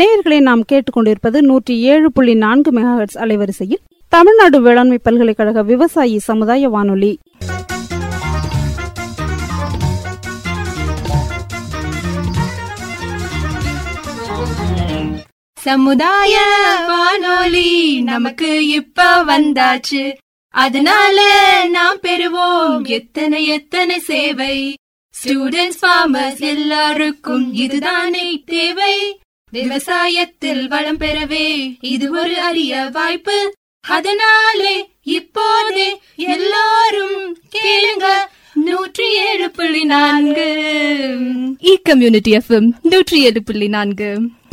நேயர்களை நாம் கேட்டுக்கொண்டிருப்பது நூற்றி ஏழு புள்ளி நான்கு மெகாஹெட்ஸ் அலைவரிசையில் தமிழ்நாடு வேளாண்மை பல்கலைக்கழக விவசாயி சமுதாய வானொலி சமுதாய வானொலி நமக்கு இப்ப வந்தாச்சு அதனால நாம் பெறுவோம் எத்தனை எத்தனை சேவை ஸ்டூடெண்ட்ஸ் ஃபார்மர்ஸ் எல்லாருக்கும் இதுதானே தேவை விவசாயத்தில் வளம் பெறவே இது ஒரு அரிய வாய்ப்பு அதனாலே இப்போதே எல்லாரும் கேளுங்க நூற்றி ஏழு புள்ளி நான்கு இ கம்யூனிட்டி எஃப்எம் நூற்றி ஏழு புள்ளி நான்கு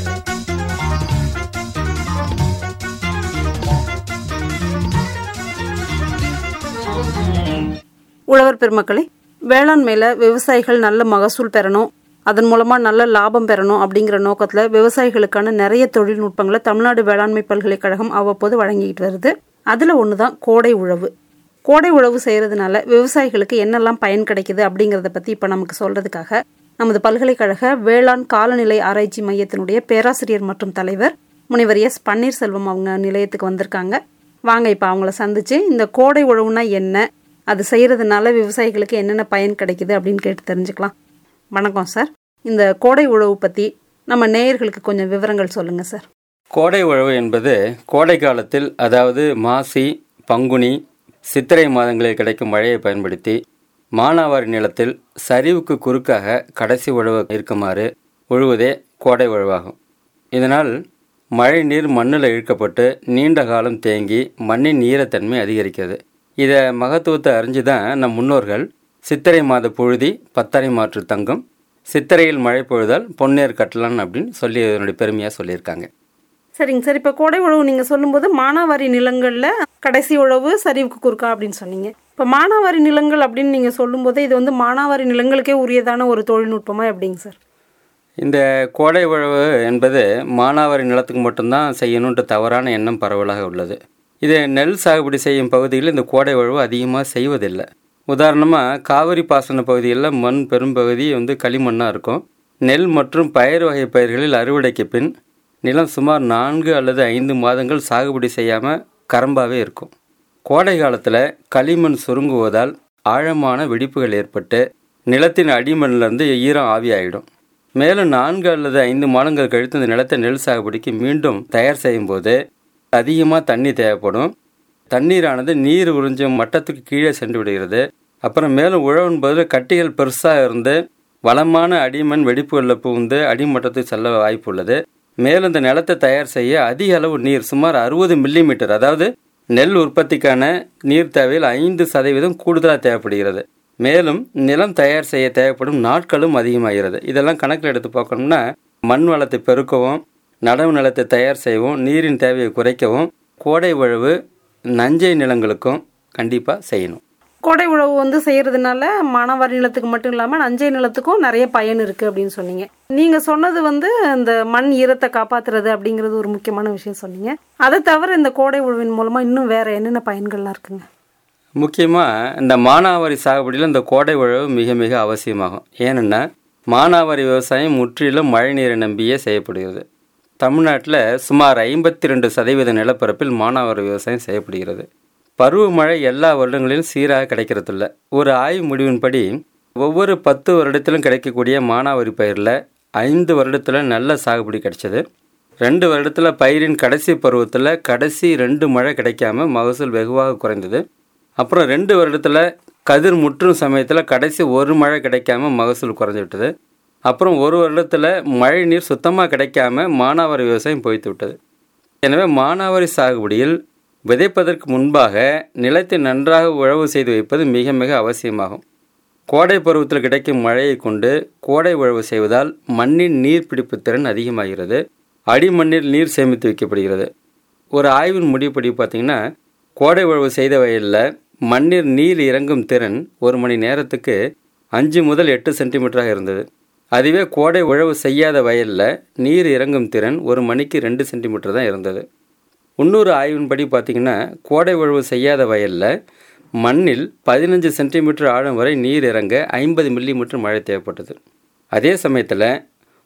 உழவர் பெருமக்களே வேளாண்மையில விவசாயிகள் நல்ல மகசூல் பெறணும் அதன் மூலமா நல்ல லாபம் பெறணும் அப்படிங்கிற நோக்கத்துல விவசாயிகளுக்கான நிறைய தொழில்நுட்பங்களை தமிழ்நாடு வேளாண்மை பல்கலைக்கழகம் அவ்வப்போது வழங்கிட்டு வருது அதுல ஒண்ணுதான் கோடை உழவு கோடை உழவு செய்யறதுனால விவசாயிகளுக்கு என்னெல்லாம் பயன் கிடைக்குது அப்படிங்கறத பத்தி இப்ப நமக்கு சொல்றதுக்காக நமது பல்கலைக்கழக வேளாண் காலநிலை ஆராய்ச்சி மையத்தினுடைய பேராசிரியர் மற்றும் தலைவர் முனைவர் எஸ் பன்னீர்செல்வம் அவங்க நிலையத்துக்கு வந்திருக்காங்க வாங்க இப்ப அவங்கள சந்திச்சு இந்த கோடை உழவுனா என்ன அது செய்யறதுனால விவசாயிகளுக்கு என்னென்ன பயன் கிடைக்குது அப்படின்னு கேட்டு தெரிஞ்சுக்கலாம் வணக்கம் சார் இந்த கோடை உழவு பத்தி நம்ம நேயர்களுக்கு கொஞ்சம் விவரங்கள் சொல்லுங்க சார் கோடை உழவு என்பது கோடை காலத்தில் அதாவது மாசி பங்குனி சித்திரை மாதங்களில் கிடைக்கும் மழையை பயன்படுத்தி மானாவாரி நிலத்தில் சரிவுக்கு குறுக்காக கடைசி உழவு இருக்குமாறு உழுவதே கோடை உழவாகும் இதனால் மழை நீர் மண்ணில் இழுக்கப்பட்டு நீண்ட காலம் தேங்கி மண்ணின் ஈரத்தன்மை அதிகரிக்கிறது இதை மகத்துவத்தை அறிஞ்சு தான் நம் முன்னோர்கள் சித்திரை மாத புழுதி பத்தரை மாற்று தங்கம் சித்திரையில் மழை பொழுதால் பொன்னேர் கட்டலான் அப்படின்னு சொல்லி அதனுடைய பெருமையாக சொல்லியிருக்காங்க சரிங்க சார் இப்போ கோடை உழவு நீங்கள் சொல்லும்போது மானாவாரி நிலங்களில் கடைசி உழவு சரிவுக்கு குறுக்கா அப்படின்னு சொன்னீங்க இப்போ மானாவாரி நிலங்கள் அப்படின்னு நீங்கள் சொல்லும்போது இது வந்து மானாவாரி நிலங்களுக்கே உரியதான ஒரு தொழில்நுட்பமா எப்படிங்க சார் இந்த கோடை உழவு என்பது மானாவாரி நிலத்துக்கு மட்டும்தான் செய்யணுன்ற தவறான எண்ணம் பரவலாக உள்ளது இது நெல் சாகுபடி செய்யும் பகுதியில் இந்த கோடை உழவு அதிகமாக செய்வதில்லை உதாரணமாக காவிரி பாசன பகுதிகளில் மண் பெரும்பகுதி வந்து களிமண்ணாக இருக்கும் நெல் மற்றும் பயிர் வகை பயிர்களில் அறுவடைக்கு பின் நிலம் சுமார் நான்கு அல்லது ஐந்து மாதங்கள் சாகுபடி செய்யாமல் கரம்பாவே இருக்கும் கோடை காலத்தில் களிமண் சுருங்குவதால் ஆழமான வெடிப்புகள் ஏற்பட்டு நிலத்தின் அடிமண்ணிலிருந்து ஈரம் ஆவியாயிடும் மேலும் நான்கு அல்லது ஐந்து மாதங்கள் கழித்து இந்த நிலத்தை நெல் சாகுபடிக்கு மீண்டும் தயார் செய்யும்போது அதிகமாக தண்ணி தேவைப்படும் தண்ணீரானது நீர் உறிஞ்சும் மட்டத்துக்கு கீழே சென்று விடுகிறது அப்புறம் மேலும் உழவின் போது கட்டிகள் பெருசாக இருந்து வளமான அடிமண் வெடிப்புகளில் புகுந்து அடிமட்டத்துக்கு செல்ல வாய்ப்பு உள்ளது மேலும் இந்த நிலத்தை தயார் செய்ய அதிக அளவு நீர் சுமார் அறுபது மில்லிமீட்டர் அதாவது நெல் உற்பத்திக்கான நீர் தேவையில் ஐந்து சதவீதம் கூடுதலாக தேவைப்படுகிறது மேலும் நிலம் தயார் செய்ய தேவைப்படும் நாட்களும் அதிகமாகிறது இதெல்லாம் கணக்கில் எடுத்து பார்க்கணும்னா மண் வளத்தை பெருக்கவும் நடவு நிலத்தை தயார் செய்யவும் நீரின் தேவையை குறைக்கவும் கோடை உழவு நஞ்சை நிலங்களுக்கும் கண்டிப்பாக செய்யணும் கோடை உழவு வந்து செய்யறதுனால மானாவாரி நிலத்துக்கு மட்டும் இல்லாமல் நஞ்சை நிலத்துக்கும் நிறைய பயன் இருக்கு அப்படின்னு சொன்னீங்க நீங்க சொன்னது வந்து இந்த மண் ஈரத்தை காப்பாத்துறது அப்படிங்கிறது ஒரு முக்கியமான விஷயம் சொன்னீங்க அதை தவிர இந்த கோடை உழவின் மூலமா இன்னும் வேற என்னென்ன பயன்கள்லாம் இருக்குங்க முக்கியமாக இந்த மானாவாரி சாகுபடியில் இந்த கோடை உழவு மிக மிக அவசியமாகும் ஏனென்னா மானாவாரி விவசாயம் முற்றிலும் மழை நீரை நம்பியே செய்யப்படுகிறது தமிழ்நாட்டில் சுமார் ஐம்பத்தி ரெண்டு சதவீத நிலப்பரப்பில் மானாவாரி விவசாயம் செய்யப்படுகிறது பருவமழை எல்லா வருடங்களிலும் சீராக கிடைக்கிறதில்ல ஒரு ஆய்வு முடிவின்படி ஒவ்வொரு பத்து வருடத்திலும் கிடைக்கக்கூடிய மானாவாரி பயிரில் ஐந்து வருடத்தில் நல்ல சாகுபடி கிடைச்சது ரெண்டு வருடத்தில் பயிரின் கடைசி பருவத்தில் கடைசி ரெண்டு மழை கிடைக்காம மகசூல் வெகுவாக குறைந்தது அப்புறம் ரெண்டு வருடத்தில் கதிர் முற்றும் சமயத்தில் கடைசி ஒரு மழை கிடைக்காம மகசூல் குறைஞ்சி விட்டது அப்புறம் ஒரு வருடத்தில் மழை நீர் சுத்தமாக கிடைக்காம மானாவாரி விவசாயம் போய்த்து விட்டது எனவே மானாவாரி சாகுபடியில் விதைப்பதற்கு முன்பாக நிலத்தை நன்றாக உழவு செய்து வைப்பது மிக மிக அவசியமாகும் கோடை பருவத்தில் கிடைக்கும் மழையை கொண்டு கோடை உழவு செய்வதால் மண்ணின் நீர் பிடிப்பு திறன் அதிகமாகிறது அடிமண்ணில் நீர் சேமித்து வைக்கப்படுகிறது ஒரு ஆய்வின் முடிவுப்படி பார்த்தீங்கன்னா கோடை உழவு செய்த வயலில் மண்ணில் நீர் இறங்கும் திறன் ஒரு மணி நேரத்துக்கு அஞ்சு முதல் எட்டு சென்டிமீட்டராக இருந்தது அதுவே கோடை உழவு செய்யாத வயலில் நீர் இறங்கும் திறன் ஒரு மணிக்கு ரெண்டு சென்டிமீட்டர் தான் இருந்தது இன்னொரு ஆய்வின்படி பார்த்தீங்கன்னா கோடை உழவு செய்யாத வயலில் மண்ணில் பதினஞ்சு சென்டிமீட்டர் ஆழம் வரை நீர் இறங்க ஐம்பது மில்லிமீட்டர் மழை தேவைப்பட்டது அதே சமயத்தில்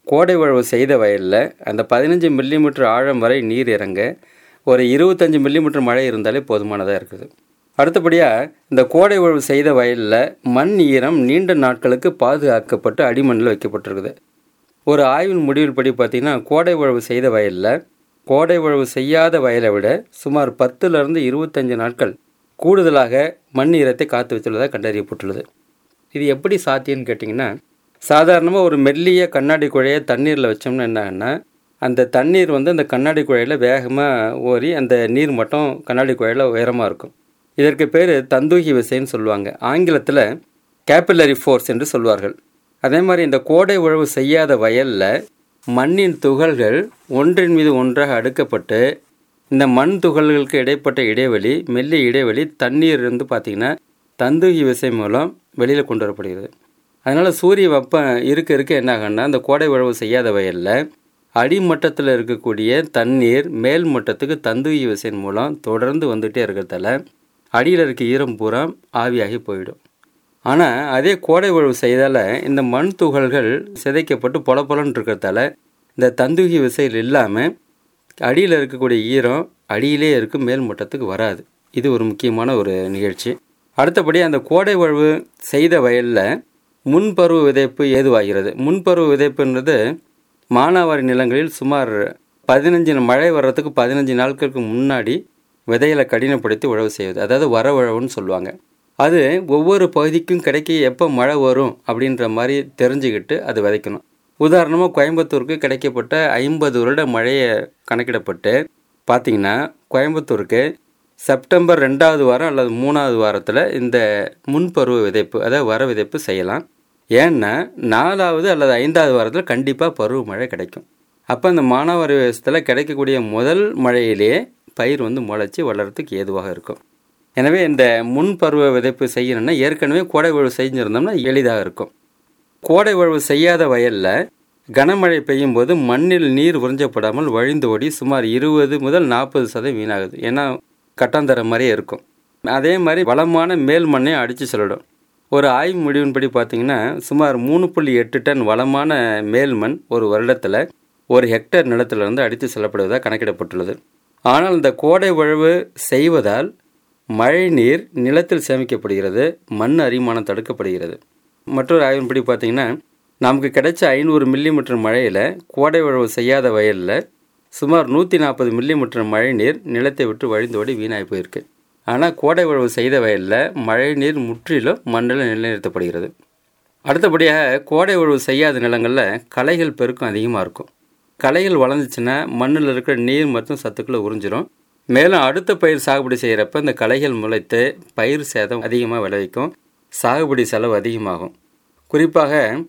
கோடை உழவு செய்த வயலில் அந்த பதினஞ்சு மில்லிமீட்டர் ஆழம் வரை நீர் இறங்க ஒரு இருபத்தஞ்சி மில்லிமீட்டர் மழை இருந்தாலே போதுமானதாக இருக்குது அடுத்தபடியாக இந்த கோடை உழவு செய்த வயலில் மண் ஈரம் நீண்ட நாட்களுக்கு பாதுகாக்கப்பட்டு அடிமண்ணில் வைக்கப்பட்டிருக்குது ஒரு ஆய்வின் முடிவில் படி பார்த்திங்கன்னா கோடை உழவு செய்த வயலில் கோடை உழவு செய்யாத வயலை விட சுமார் பத்துலேருந்து இருபத்தஞ்சு நாட்கள் கூடுதலாக மண் ஈரத்தை காத்து வைத்துள்ளதாக கண்டறியப்பட்டுள்ளது இது எப்படி சாத்தியம்னு கேட்டிங்கன்னா சாதாரணமாக ஒரு மெல்லிய கண்ணாடி குழையை தண்ணீரில் வச்சோம்னா என்ன ஆகுன்னா அந்த தண்ணீர் வந்து அந்த கண்ணாடி குழையில் வேகமாக ஓரி அந்த நீர் மட்டும் கண்ணாடி குழையில் உயரமாக இருக்கும் இதற்கு பேர் தந்தூகி விசைன்னு சொல்லுவாங்க ஆங்கிலத்தில் கேபிலரி ஃபோர்ஸ் என்று சொல்வார்கள் அதே மாதிரி இந்த கோடை உழவு செய்யாத வயலில் மண்ணின் துகள்கள் ஒன்றின் மீது ஒன்றாக அடுக்கப்பட்டு இந்த மண் துகள்களுக்கு இடைப்பட்ட இடைவெளி மெல்லிய இடைவெளி தண்ணீர் இருந்து பார்த்திங்கன்னா தந்தூகி விசை மூலம் வெளியில் கொண்டு வரப்படுகிறது அதனால் சூரிய வெப்பம் இருக்க இருக்க என்ன ஆகும்னா இந்த கோடை உழவு செய்யாத வயலில் அடிமட்டத்தில் இருக்கக்கூடிய தண்ணீர் மேல் மட்டத்துக்கு தந்தூகி விசையின் மூலம் தொடர்ந்து வந்துகிட்டே இருக்கிறதால அடியில் இருக்க ஈரம் பூரா ஆவியாகி போயிடும் ஆனால் அதே கோடை உழவு செய்தால் இந்த மண் துகள்கள் சிதைக்கப்பட்டு பொல பொலன்னு இருக்கிறதால இந்த தந்தூகி விசையில் இல்லாமல் அடியில் இருக்கக்கூடிய ஈரம் அடியிலே இருக்கும் மேல் மட்டத்துக்கு வராது இது ஒரு முக்கியமான ஒரு நிகழ்ச்சி அடுத்தபடி அந்த கோடை உழவு செய்த வயலில் முன்பருவ விதைப்பு ஏதுவாகிறது முன்பருவ விதைப்புன்றது மானாவாரி நிலங்களில் சுமார் பதினஞ்சு மழை வர்றதுக்கு பதினஞ்சு நாட்களுக்கு முன்னாடி விதைகளை கடினப்படுத்தி உழவு செய்வது அதாவது வர உழவுன்னு சொல்லுவாங்க அது ஒவ்வொரு பகுதிக்கும் கிடைக்க எப்போ மழை வரும் அப்படின்ற மாதிரி தெரிஞ்சுக்கிட்டு அது விதைக்கணும் உதாரணமாக கோயம்புத்தூருக்கு கிடைக்கப்பட்ட ஐம்பது வருட மழையை கணக்கிடப்பட்டு பார்த்திங்கன்னா கோயம்புத்தூருக்கு செப்டம்பர் ரெண்டாவது வாரம் அல்லது மூணாவது வாரத்தில் இந்த முன்பருவ விதைப்பு அதாவது வர விதைப்பு செய்யலாம் ஏன்னா நாலாவது அல்லது ஐந்தாவது வாரத்தில் கண்டிப்பாக பருவமழை கிடைக்கும் அப்போ அந்த மானாவாரி விவசாயத்தில் கிடைக்கக்கூடிய முதல் மழையிலேயே பயிர் வந்து முளைச்சி வளர்கிறதுக்கு ஏதுவாக இருக்கும் எனவே இந்த முன் பருவ விதைப்பு செய்யணும்னா ஏற்கனவே கோடை உழவு செஞ்சுருந்தோம்னா எளிதாக இருக்கும் கோடை உழவு செய்யாத வயலில் கனமழை பெய்யும் போது மண்ணில் நீர் உறிஞ்சப்படாமல் வழிந்து ஓடி சுமார் இருபது முதல் நாற்பது சதவீதம் வீணாகுது ஏன்னா கட்டாந்தர மாதிரியே இருக்கும் அதே மாதிரி வளமான மேல் மண்ணையும் அடித்து செல்லிடும் ஒரு ஆய்வு முடிவின்படி பார்த்தீங்கன்னா சுமார் மூணு புள்ளி எட்டு டன் வளமான மேல் மண் ஒரு வருடத்தில் ஒரு ஹெக்டேர் நிலத்திலிருந்து அடித்து செல்லப்படுவதாக கணக்கிடப்பட்டுள்ளது ஆனால் இந்த கோடை உழவு செய்வதால் மழை நீர் நிலத்தில் சேமிக்கப்படுகிறது மண் அரிமானம் தடுக்கப்படுகிறது மற்றொரு ஆய்வின்படி பார்த்தீங்கன்னா நமக்கு கிடைச்ச ஐநூறு மில்லிமீட்டர் மழையில் கோடை உழவு செய்யாத வயலில் சுமார் நூற்றி நாற்பது மில்லிமீட்டர் மழை நீர் நிலத்தை விட்டு வழிந்தோடி வீணாகி போயிருக்கு ஆனால் கோடை உழவு செய்த வயலில் மழை நீர் முற்றிலும் மண்ணில் நிலைநிறுத்தப்படுகிறது அடுத்தபடியாக கோடை உழவு செய்யாத நிலங்களில் களைகள் பெருக்கம் அதிகமாக இருக்கும் களைகள் வளர்ந்துச்சுன்னா மண்ணில் இருக்கிற நீர் மற்றும் சத்துக்களை உறிஞ்சிரும் மேலும் அடுத்த பயிர் சாகுபடி செய்கிறப்ப இந்த களைகள் முளைத்து பயிர் சேதம் அதிகமாக விளைவிக்கும் சாகுபடி செலவு அதிகமாகும் குறிப்பாக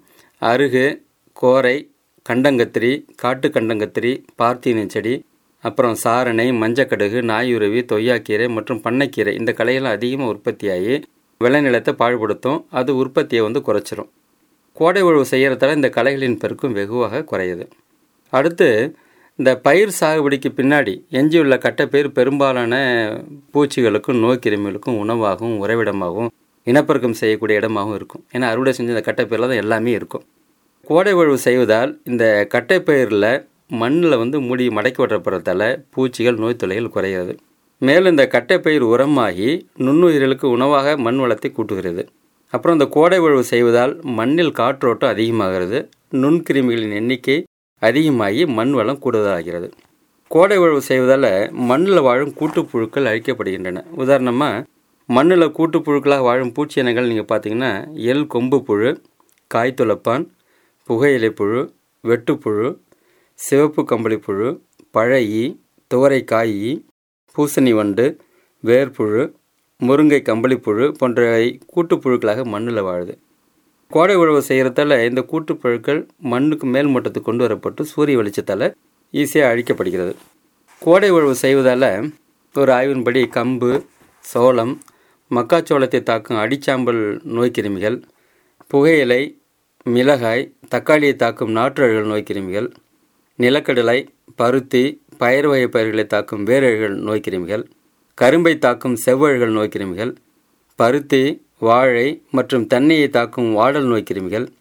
அருகு கோரை கண்டங்கத்திரி காட்டு கண்டங்கத்திரி பார்த்தீனை செடி அப்புறம் சாரணை மஞ்சக்கடுகு நாயுருவி தொய்யாக்கீரை மற்றும் பண்ணைக்கீரை இந்த களையெல்லாம் அதிகமாக உற்பத்தியாகி விளைநிலத்தை பாழ்படுத்தும் அது உற்பத்தியை வந்து குறைச்சிரும் கோடை உழவு செய்கிறதால இந்த களைகளின் பெருக்கும் வெகுவாக குறையுது அடுத்து இந்த பயிர் சாகுபடிக்கு பின்னாடி எஞ்சியுள்ள கட்டைப்பயிர் பெரும்பாலான பூச்சிகளுக்கும் நோய் கிருமிகளுக்கும் உணவாகவும் உறைவிடமாகவும் இனப்பெருக்கம் செய்யக்கூடிய இடமாகவும் இருக்கும் ஏன்னா அறுவடை செஞ்ச இந்த கட்டைப்பயிரில் தான் எல்லாமே இருக்கும் கோடை உழவு செய்வதால் இந்த கட்டைப்பயிரில் மண்ணில் வந்து மூடி மடக்கி விடப்படுறதால பூச்சிகள் நோய் தொல்லைகள் குறைகிறது மேலும் இந்த கட்டைப்பயிர் உரமாகி நுண்ணுயிர்களுக்கு உணவாக மண் வளத்தை கூட்டுகிறது அப்புறம் இந்த கோடை உழவு செய்வதால் மண்ணில் காற்றோட்டம் அதிகமாகிறது நுண்கிருமிகளின் எண்ணிக்கை அதிகமாகி மண் வளம் கூடுதலாகிறது கோடை உழவு செய்வதால் மண்ணில் வாழும் கூட்டுப்புழுக்கள் அழிக்கப்படுகின்றன உதாரணமாக மண்ணில் கூட்டுப்புழுக்களாக வாழும் பூச்சி இனங்கள் நீங்கள் பார்த்தீங்கன்னா எல் கொம்பு புழு காய்த்துளப்பான் புகையிலை புழு வெட்டுப்புழு சிவப்பு கம்பளி புழு பழையி துவரைக்காயி பூசணி வண்டு வேர்ப்புழு முருங்கை கம்பளிப்புழு போன்றவை கூட்டுப்புழுக்களாக மண்ணில் வாழுது கோடை உழவு செய்கிறதால இந்த கூட்டுப்புழுக்கள் மண்ணுக்கு மேல் மட்டத்துக்கு கொண்டு வரப்பட்டு சூரிய வெளிச்சத்தால் ஈஸியாக அழிக்கப்படுகிறது கோடை உழவு செய்வதால் ஒரு ஆய்வின்படி கம்பு சோளம் மக்காச்சோளத்தை தாக்கும் அடிச்சாம்பல் நோய்க்கிருமிகள் புகையிலை மிளகாய் தக்காளியை தாக்கும் நாற்றழுகல் நோய்க்கிருமிகள் நிலக்கடலை பருத்தி பயிர் வகை பயிர்களை தாக்கும் வேரழுகல் நோய்க்கிருமிகள் கரும்பை தாக்கும் செவ்வழுகல் நோய்க்கிருமிகள் பருத்தி வாழை மற்றும் தென்னையை தாக்கும் வாடல் நோய்க்கிருமிகள்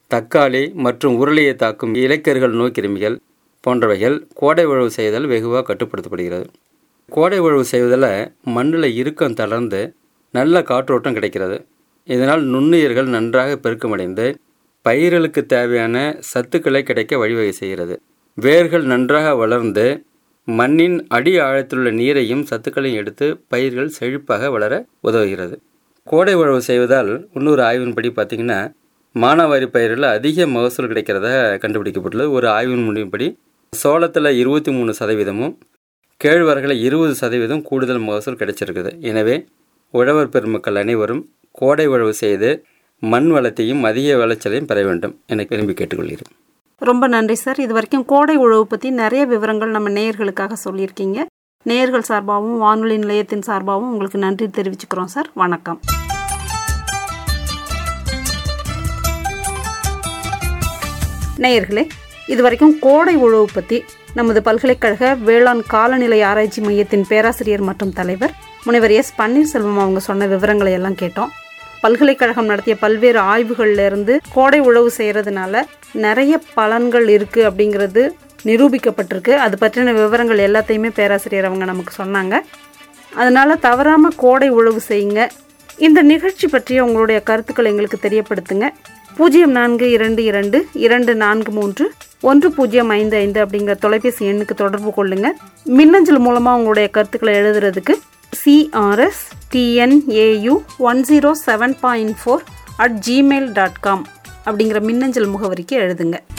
தக்காளி மற்றும் உருளையை தாக்கும் இலைக்கருகள் நோய்க்கிருமிகள் போன்றவைகள் கோடை உழவு செய்தல் வெகுவாக கட்டுப்படுத்தப்படுகிறது கோடை உழவு செய்வதில் மண்ணில் இறுக்கம் தளர்ந்து நல்ல காற்றோட்டம் கிடைக்கிறது இதனால் நுண்ணுயிர்கள் நன்றாக பெருக்கமடைந்து பயிர்களுக்கு தேவையான சத்துக்களை கிடைக்க வழிவகை செய்கிறது வேர்கள் நன்றாக வளர்ந்து மண்ணின் அடி ஆழத்திலுள்ள நீரையும் சத்துக்களையும் எடுத்து பயிர்கள் செழிப்பாக வளர உதவுகிறது கோடை உழவு செய்வதால் இன்னொரு ஆய்வின்படி பார்த்திங்கன்னா மானாவாரி பயிரில் அதிக மகசூல் கிடைக்கிறத கண்டுபிடிக்கப்பட்டுள்ளது ஒரு ஆய்வின் முடிவுப்படி சோளத்தில் இருபத்தி மூணு சதவீதமும் கேழ்வரகில் இருபது சதவீதம் கூடுதல் மகசூல் கிடைச்சிருக்குது எனவே உழவர் பெருமக்கள் அனைவரும் கோடை உழவு செய்து மண் வளத்தையும் அதிக விளைச்சலையும் பெற வேண்டும் என விரும்பி கேட்டுக்கொள்கிறேன் ரொம்ப நன்றி சார் இது வரைக்கும் கோடை உழவு பற்றி நிறைய விவரங்கள் நம்ம நேயர்களுக்காக சொல்லியிருக்கீங்க நேயர்கள் சார்பாகவும் வானொலி நிலையத்தின் சார்பாகவும் உங்களுக்கு நன்றி தெரிவிச்சுக்கிறோம் சார் வணக்கம் நேயர்களே இது வரைக்கும் கோடை உழவு பற்றி நமது பல்கலைக்கழக வேளாண் காலநிலை ஆராய்ச்சி மையத்தின் பேராசிரியர் மற்றும் தலைவர் முனைவர் எஸ் பன்னீர்செல்வம் அவங்க சொன்ன விவரங்களை எல்லாம் கேட்டோம் பல்கலைக்கழகம் நடத்திய பல்வேறு ஆய்வுகள்ல இருந்து கோடை உழவு செய்கிறதுனால நிறைய பலன்கள் இருக்குது அப்படிங்கிறது நிரூபிக்கப்பட்டிருக்கு அது பற்றின விவரங்கள் எல்லாத்தையுமே பேராசிரியர் அவங்க நமக்கு சொன்னாங்க அதனால தவறாமல் கோடை உழவு செய்யுங்க இந்த நிகழ்ச்சி பற்றிய உங்களுடைய கருத்துக்களை எங்களுக்கு தெரியப்படுத்துங்க பூஜ்ஜியம் நான்கு இரண்டு இரண்டு இரண்டு நான்கு மூன்று ஒன்று பூஜ்ஜியம் ஐந்து ஐந்து அப்படிங்கிற தொலைபேசி எண்ணுக்கு தொடர்பு கொள்ளுங்க மின்னஞ்சல் மூலமாக உங்களுடைய கருத்துக்களை எழுதுறதுக்கு CRS TNAU one zero seven point four at Gmail dot com அப்படிங்கிற மின்னஞ்சல் முகவரிக்கு எழுதுங்க